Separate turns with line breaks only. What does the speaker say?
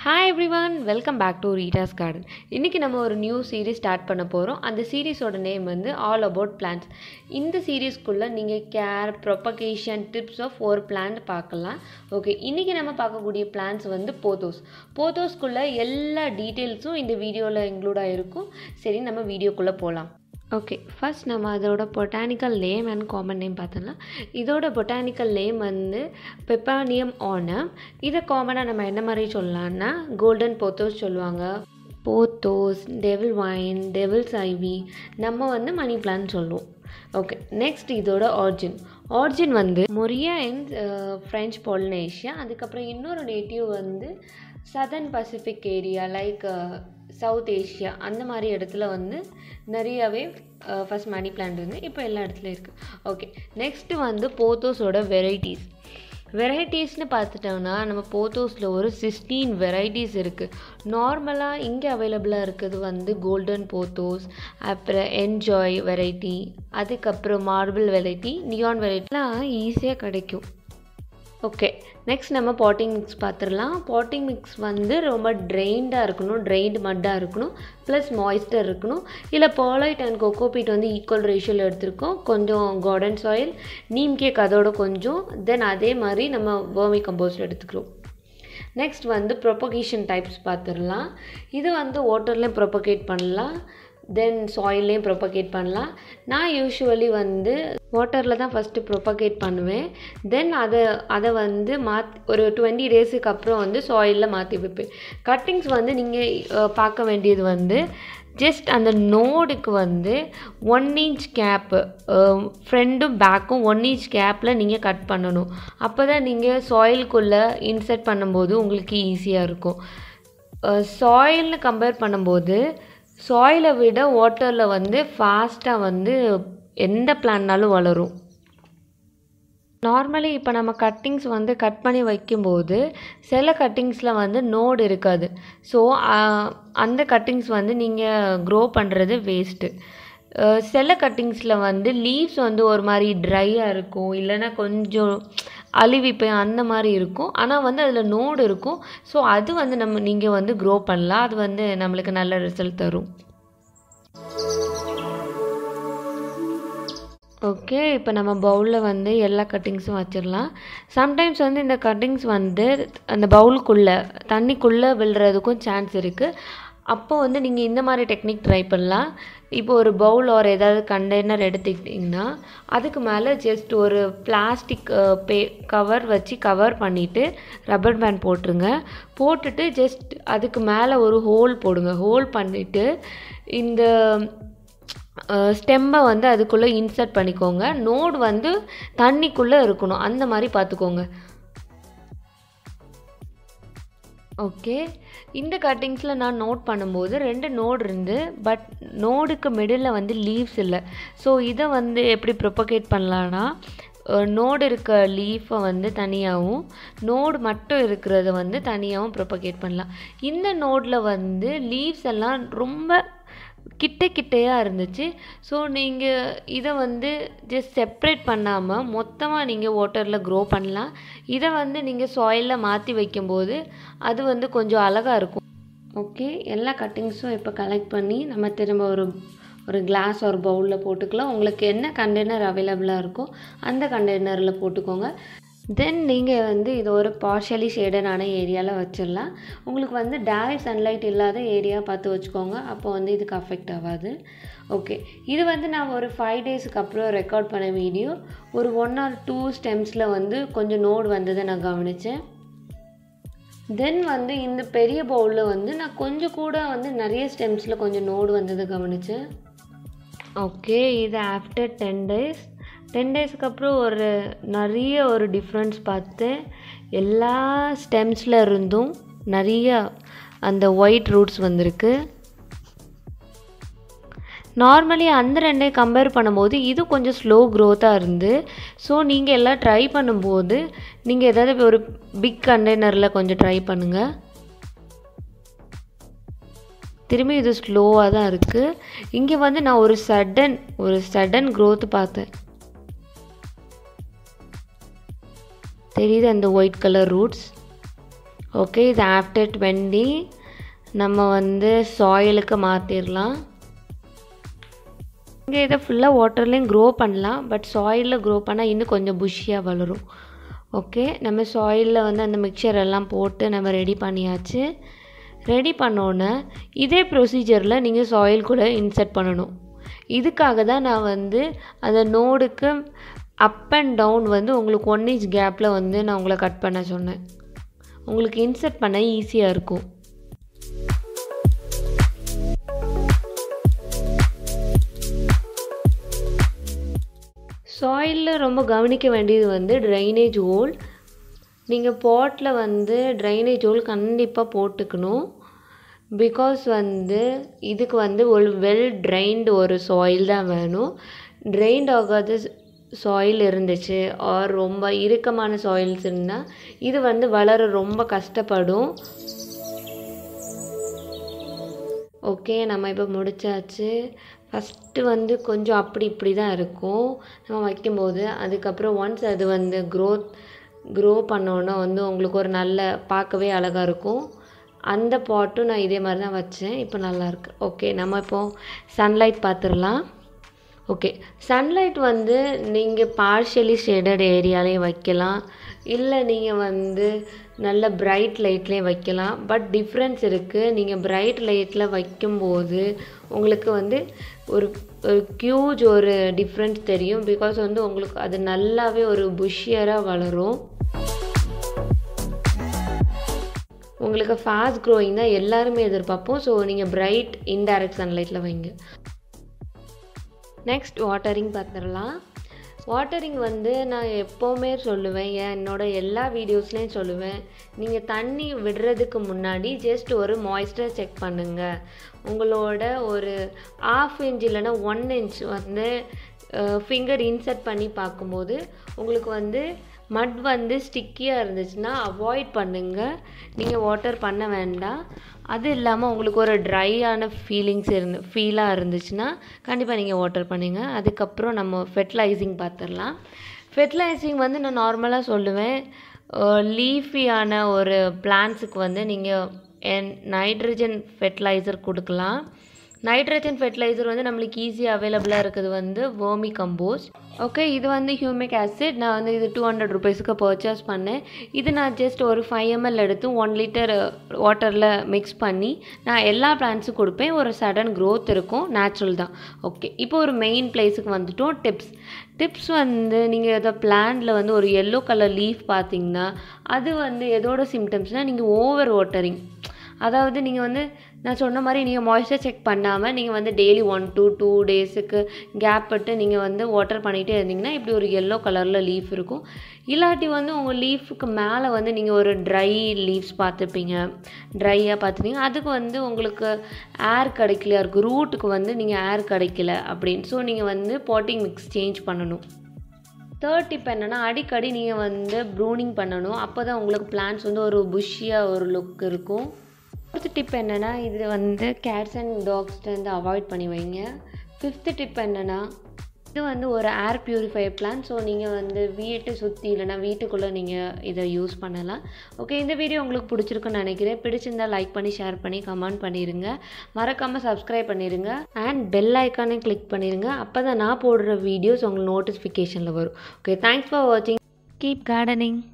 hi everyone welcome back to Rita's garden இன்றைக்கி நம்ம ஒரு நியூ சீரீஸ் ஸ்டார்ட் பண்ண போகிறோம் அந்த சீரீஸோட நேம் வந்து ஆல் அபவுட் பிளான்ஸ் இந்த சீரீஸ்க்குள்ளே நீங்கள் கேர் ப்ரொபகேஷன் டிப்ஸ் ஆஃப் ஒரு பிளான்ட் பார்க்கலாம் ஓகே இன்றைக்கி நம்ம பார்க்கக்கூடிய பிளான்ஸ் வந்து போத்தோஸ் போத்தோஸ்க்குள்ளே எல்லா டீட்டெயில்ஸும் இந்த வீடியோவில் இன்க்ளூட் ஆகிருக்கும் சரி நம்ம வீடியோக்குள்ளே போகலாம் ஓகே ஃபர்ஸ்ட் நம்ம அதோட botanical name and common name பார்த்தோம்னா இதோட பொட்டானிக்கல் நேம் வந்து பெப்பானியம் ஆனம் இதை காமனாக நம்ம என்ன மாதிரி சொல்லலாம்னா கோல்டன் போத்தோஸ் சொல்லுவாங்க pothos devil vine devils ivy நம்ம வந்து மணி பிளான் சொல்லுவோம் ஓகே நெக்ஸ்ட் இதோட ஆர்ஜின் ஆர்ஜின் வந்து மொரியா அண்ட் ஃப்ரெஞ்ச் பாலினேஷியா அதுக்கப்புறம் இன்னொரு நேட்டிவ் வந்து southern Pacific area like south Asia அந்த மாதிரி இடத்துல வந்து நிறையாவே ஃபஸ்ட் மணி பிளான்ட் இருந்து இப்போ எல்லா இடத்துலையும் இருக்குது ஓகே நெக்ஸ்ட்டு வந்து போத்தோஸோட வெரைட்டிஸ் வெரைட்டிஸ்னு பார்த்துட்டோம்னா நம்ம போத்தோஸில் ஒரு சிக்ஸ்டீன் வெரைட்டிஸ் இருக்குது நார்மலாக இங்கே அவைலபிளாக இருக்கிறது வந்து கோல்டன் போத்தோஸ் அப்புறம் என்ஜாய் வெரைட்டி அதுக்கப்புறம் மார்பிள் வெரைட்டி நியான் வெரைட்டிலாம் ஈஸியாக கிடைக்கும் ஓகே நெக்ஸ்ட் நம்ம பாட்டிங் மிக்ஸ் பார்த்துடலாம் பாட்டிங் மிக்ஸ் வந்து ரொம்ப ட்ரெயின்டாக இருக்கணும் ட்ரெயின்டு மட்டாக இருக்கணும் ப்ளஸ் மாய்ஸ்டர் இருக்கணும் இல்லை பாலைட் அண்ட் கோகோபீட் வந்து ஈக்குவல் ரேஷியோவில் எடுத்திருக்கோம் கொஞ்சம் கார்டன் சாயில் நீம் கேக் அதோட கொஞ்சம் தென் அதே மாதிரி நம்ம வேர்மி கம்போஸ்ட் எடுத்துக்கிறோம் நெக்ஸ்ட் வந்து ப்ரொபகேஷன் டைப்ஸ் பார்த்துடலாம் இது வந்து வாட்டர்லேயும் ப்ரொபகேட் பண்ணலாம் தென் சாயில்லையும் ப்ரொபகேட் பண்ணலாம் நான் யூஸ்வலி வந்து வாட்டரில் தான் ஃபஸ்ட்டு ப்ரொபகேட் பண்ணுவேன் தென் அதை அதை வந்து மாத் ஒரு டுவெண்ட்டி டேஸுக்கு அப்புறம் வந்து சாயிலில் மாற்றி வைப்பேன் கட்டிங்ஸ் வந்து நீங்கள் பார்க்க வேண்டியது வந்து ஜஸ்ட் அந்த நோடுக்கு வந்து ஒன் இன்ச் கேப்பு ஃப்ரண்ட்டும் பேக்கும் ஒன் இன்ச் கேப்பில் நீங்கள் கட் பண்ணணும் அப்போ தான் நீங்கள் சாயிலுக்குள்ளே இன்சர்ட் பண்ணும்போது உங்களுக்கு ஈஸியாக இருக்கும் சாயில்னு கம்பேர் பண்ணும்போது சாயிலை விட வாட்டரில் வந்து ஃபாஸ்ட்டாக வந்து எந்த பிளான்னாலும் வளரும் நார்மலி இப்போ நம்ம கட்டிங்ஸ் வந்து கட் பண்ணி வைக்கும்போது சில கட்டிங்ஸில் வந்து நோடு இருக்காது ஸோ அந்த கட்டிங்ஸ் வந்து நீங்கள் க்ரோ பண்ணுறது வேஸ்ட்டு சில கட்டிங்ஸில் வந்து லீவ்ஸ் வந்து ஒரு மாதிரி ட்ரையாக இருக்கும் இல்லைன்னா கொஞ்சம் அழுவிப்பேன் அந்த மாதிரி இருக்கும் ஆனால் வந்து அதில் நோடு இருக்கும் ஸோ அது வந்து நம்ம நீங்கள் வந்து க்ரோ பண்ணலாம் அது வந்து நம்மளுக்கு நல்ல ரிசல்ட் தரும் ஓகே இப்போ நம்ம பவுலில் வந்து எல்லா கட்டிங்ஸும் வச்சிடலாம் சம்டைம்ஸ் வந்து இந்த கட்டிங்ஸ் வந்து அந்த பவுலுக்குள்ளே தண்ணிக்குள்ளே விழுறதுக்கும் சான்ஸ் இருக்குது அப்போ வந்து நீங்கள் இந்த மாதிரி டெக்னிக் ட்ரை பண்ணலாம் இப்போ ஒரு பவுல் ஒரு ஏதாவது கண்டெய்னர் எடுத்துக்கிட்டிங்கன்னா அதுக்கு மேலே ஜஸ்ட் ஒரு பிளாஸ்டிக் பே கவர் வச்சு கவர் பண்ணிவிட்டு ரப்பர் பேண்ட் போட்டுருங்க போட்டுட்டு ஜஸ்ட் அதுக்கு மேலே ஒரு ஹோல் போடுங்க ஹோல் பண்ணிவிட்டு இந்த ஸ்டெம்மை வந்து அதுக்குள்ளே இன்சர்ட் பண்ணிக்கோங்க நோடு வந்து தண்ணிக்குள்ளே இருக்கணும் அந்த மாதிரி பார்த்துக்கோங்க ஓகே இந்த கட்டிங்ஸில் நான் நோட் பண்ணும்போது ரெண்டு நோடு இருந்து பட் நோடுக்கு மிடில் வந்து லீவ்ஸ் இல்லை ஸோ இதை வந்து எப்படி ப்ரொபகேட் பண்ணலான்னா நோடு இருக்க லீஃபை வந்து தனியாகவும் நோடு மட்டும் இருக்கிறத வந்து தனியாகவும் ப்ரொபகேட் பண்ணலாம் இந்த நோடில் வந்து லீவ்ஸ் எல்லாம் ரொம்ப கிட்ட கிட்டையாக இருந்துச்சு ஸோ நீங்கள் இதை வந்து ஜஸ்ட் செப்ரேட் பண்ணாமல் மொத்தமாக நீங்கள் வாட்டரில் க்ரோ பண்ணலாம் இதை வந்து நீங்கள் சாயிலில் மாற்றி வைக்கும்போது அது வந்து கொஞ்சம் அழகாக இருக்கும் ஓகே எல்லா கட்டிங்ஸும் இப்போ கலெக்ட் பண்ணி நம்ம திரும்ப ஒரு ஒரு கிளாஸ் ஒரு பவுலில் போட்டுக்கலாம் உங்களுக்கு என்ன கண்டெய்னர் அவைலபிளாக இருக்கோ அந்த கண்டெய்னரில் போட்டுக்கோங்க தென் நீங்கள் வந்து இது ஒரு பார்ஷலி ஷேடடான ஏரியாவில் வச்சிடலாம் உங்களுக்கு வந்து டேரக்ட் சன்லைட் இல்லாத ஏரியா பார்த்து வச்சுக்கோங்க அப்போ வந்து இதுக்கு அஃபெக்ட் ஆகாது ஓகே இது வந்து நான் ஒரு ஃபைவ் டேஸுக்கு அப்புறம் ரெக்கார்ட் பண்ண வீடியோ ஒரு ஒன் ஆர் டூ ஸ்டெம்ஸில் வந்து கொஞ்சம் நோடு வந்ததை நான் கவனித்தேன் தென் வந்து இந்த பெரிய பவுலில் வந்து நான் கொஞ்சம் கூட வந்து நிறைய ஸ்டெம்ஸில் கொஞ்சம் நோடு வந்ததை கவனித்தேன் ஓகே இது ஆஃப்டர் டென் டேஸ் டென் டேஸ்க்கு அப்புறம் ஒரு நிறைய ஒரு டிஃப்ரென்ஸ் பார்த்தேன் எல்லா ஸ்டெம்ஸில் இருந்தும் நிறைய அந்த ஒயிட் ரூட்ஸ் வந்திருக்கு நார்மலி அந்த ரெண்டையும் கம்பேர் பண்ணும்போது இது கொஞ்சம் ஸ்லோ க்ரோத்தாக இருந்து ஸோ நீங்கள் எல்லாம் ட்ரை பண்ணும்போது நீங்கள் ஏதாவது ஒரு பிக் கண்டெய்னரில் கொஞ்சம் ட்ரை பண்ணுங்கள் திரும்பி இது ஸ்லோவாக தான் இருக்குது இங்கே வந்து நான் ஒரு சடன் ஒரு சடன் க்ரோத் பார்த்தேன் தெரியுது அந்த ஒயிட் கலர் ரூட்ஸ் ஓகே இது ஆஃப்டர் டுவெண்ட்டி நம்ம வந்து சாயிலுக்கு மாற்றிடலாம் இங்கே இதை ஃபுல்லாக வாட்டர்லேயும் க்ரோ பண்ணலாம் பட் சாயிலில் க்ரோ பண்ணால் இன்னும் கொஞ்சம் புஷ்ஷியாக வளரும் ஓகே நம்ம சாயிலில் வந்து அந்த மிக்சர் எல்லாம் போட்டு நம்ம ரெடி பண்ணியாச்சு ரெடி பண்ணோன்னே இதே ப்ரொசீஜரில் நீங்கள் சாயில் கூட இன்சர்ட் பண்ணணும் இதுக்காக தான் நான் வந்து அந்த நோடுக்கு அப் அண்ட் டவுன் வந்து உங்களுக்கு ஒன் இன்ச் கேப்பில் வந்து நான் உங்களை கட் பண்ண சொன்னேன் உங்களுக்கு இன்சர்ட் பண்ண ஈஸியாக இருக்கும் சாயிலில் ரொம்ப கவனிக்க வேண்டியது வந்து ட்ரைனேஜ் ஹோல் நீங்கள் பாட்டில் வந்து ட்ரைனேஜ் ஹோல் கண்டிப்பாக போட்டுக்கணும் பிகாஸ் வந்து இதுக்கு வந்து ஒரு வெல் ட்ரைன்டு ஒரு சாயில் தான் வேணும் ட்ரைன்ட் ஆகாத சாயில் இருந்துச்சு ஆர் ரொம்ப இறுக்கமான சாயில்ஸ் இருந்தால் இது வந்து வளர ரொம்ப கஷ்டப்படும் ஓகே நம்ம இப்போ முடிச்சாச்சு ஃபஸ்ட்டு வந்து கொஞ்சம் அப்படி இப்படி தான் இருக்கும் நம்ம வைக்கும்போது அதுக்கப்புறம் ஒன்ஸ் அது வந்து க்ரோத் க்ரோ பண்ணோன்னா வந்து உங்களுக்கு ஒரு நல்ல பார்க்கவே அழகாக இருக்கும் அந்த பாட்டும் நான் இதே மாதிரி தான் வச்சேன் இப்போ நல்லாயிருக்கு ஓகே நம்ம இப்போது சன்லைட் பார்த்துடலாம் ஓகே சன்லைட் வந்து நீங்கள் பார்ஷியலி ஷேடட் ஏரியாலேயும் வைக்கலாம் இல்லை நீங்கள் வந்து நல்ல பிரைட் லைட்லேயும் வைக்கலாம் பட் டிஃப்ரென்ஸ் இருக்குது நீங்கள் பிரைட் லைட்டில் வைக்கும்போது உங்களுக்கு வந்து ஒரு ஒரு க்யூஜ் ஒரு டிஃப்ரென்ஸ் தெரியும் பிகாஸ் வந்து உங்களுக்கு அது நல்லாவே ஒரு புஷ்ஷியராக வளரும் உங்களுக்கு ஃபாஸ்ட் க்ரோயிங் தான் எல்லாருமே எதிர்பார்ப்போம் ஸோ நீங்கள் பிரைட் இன்டைரக்ட் சன்லைட்டில் வைங்க நெக்ஸ்ட் வாட்டரிங் பார்த்துடலாம் வாட்டரிங் வந்து நான் எப்போவுமே சொல்லுவேன் ஏன் என்னோட எல்லா வீடியோஸ்லேயும் சொல்லுவேன் நீங்கள் தண்ணி விடுறதுக்கு முன்னாடி ஜஸ்ட் ஒரு மாய்ஸ்டர் செக் பண்ணுங்கள் உங்களோட ஒரு ஆஃப் இன்ச் இல்லைன்னா ஒன் இன்ச் வந்து ஃபிங்கர் இன்சர்ட் பண்ணி பார்க்கும்போது உங்களுக்கு வந்து மட் வந்து ஸ்டிக்கியாக இருந்துச்சுன்னா அவாய்ட் பண்ணுங்கள் நீங்கள் வாட்டர் பண்ண வேண்டாம் அது இல்லாமல் உங்களுக்கு ஒரு ட்ரையான ஃபீலிங்ஸ் இருந்து ஃபீலாக இருந்துச்சுன்னா கண்டிப்பாக நீங்கள் வாட்டர் பண்ணுங்க அதுக்கப்புறம் நம்ம ஃபெர்டிலைசிங் பார்த்துடலாம் ஃபெர்டிலைசிங் வந்து நான் நார்மலாக சொல்லுவேன் லீஃபியான ஒரு பிளான்ஸுக்கு வந்து நீங்கள் என் நைட்ரஜன் ஃபெர்டிலைசர் கொடுக்கலாம் நைட்ரஜன் ஃபெர்டிலைசர் வந்து நம்மளுக்கு ஈஸியாக அவைலபிளாக இருக்குது வந்து வேர்மி கம்போஸ்ட் ஓகே இது வந்து ஹியூமிக் ஆசிட் நான் வந்து இது டூ ஹண்ட்ரட் ருபீஸுக்கு பர்ச்சேஸ் பண்ணேன் இது நான் ஜஸ்ட் ஒரு ஃபைவ் எம்எல் எடுத்து ஒன் லிட்டர் வாட்டரில் மிக்ஸ் பண்ணி நான் எல்லா பிளான்ட்ஸும் கொடுப்பேன் ஒரு சடன் க்ரோத் இருக்கும் நேச்சுரல் தான் ஓகே இப்போ ஒரு மெயின் பிளேஸுக்கு வந்துட்டோம் டிப்ஸ் டிப்ஸ் வந்து நீங்கள் எதோ பிளான்ட்டில் வந்து ஒரு எல்லோ கலர் லீஃப் பார்த்தீங்கன்னா அது வந்து எதோட சிம்டம்ஸ்னால் நீங்கள் ஓவர் வாட்டரிங் அதாவது நீங்கள் வந்து நான் சொன்ன மாதிரி நீங்கள் மாய்ஸ்சர் செக் பண்ணாமல் நீங்கள் வந்து டெய்லி ஒன் டூ டூ டேஸுக்கு கேப் விட்டு நீங்கள் வந்து வாட்டர் பண்ணிகிட்டே இருந்தீங்கன்னா இப்படி ஒரு எல்லோ கலரில் லீஃப் இருக்கும் இல்லாட்டி வந்து உங்கள் லீஃபுக்கு மேலே வந்து நீங்கள் ஒரு ட்ரை லீவ்ஸ் பார்த்துப்பீங்க ட்ரையாக பார்த்துப்பீங்க அதுக்கு வந்து உங்களுக்கு ஏர் கிடைக்கலையா இருக்கும் ரூட்டுக்கு வந்து நீங்கள் ஏர் கிடைக்கல அப்படின்னு ஸோ நீங்கள் வந்து பாட்டிங் மிக்ஸ் சேஞ்ச் பண்ணணும் தேர்ட் டிப் என்னென்னா அடிக்கடி நீங்கள் வந்து ப்ரூனிங் பண்ணணும் அப்போ தான் உங்களுக்கு பிளான்ஸ் வந்து ஒரு புஷ்ஷியாக ஒரு லுக் இருக்கும் ஃபோர்த்து டிப் என்னென்னா இது வந்து கேட்ஸ் அண்ட் டாக்ஸ்லேருந்து அவாய்ட் பண்ணி வைங்க ஃபிஃப்த்து டிப் என்னென்னா இது வந்து ஒரு ஏர் பியூரிஃபையர் பிளான் ஸோ நீங்கள் வந்து வீட்டை சுற்றி இல்லைனா வீட்டுக்குள்ளே நீங்கள் இதை யூஸ் பண்ணலாம் ஓகே இந்த வீடியோ உங்களுக்கு பிடிச்சிருக்குன்னு நினைக்கிறேன் பிடிச்சிருந்தா லைக் பண்ணி ஷேர் பண்ணி கமெண்ட் பண்ணிடுங்க மறக்காமல் சப்ஸ்கிரைப் பண்ணிடுங்க அண்ட் பெல் ஐக்கானே கிளிக் பண்ணிடுங்க அப்போ தான் நான் போடுற வீடியோஸ் உங்களுக்கு நோட்டிஃபிகேஷனில் வரும் ஓகே தேங்க்ஸ் ஃபார் வாட்சிங் கீப் கார்டனிங்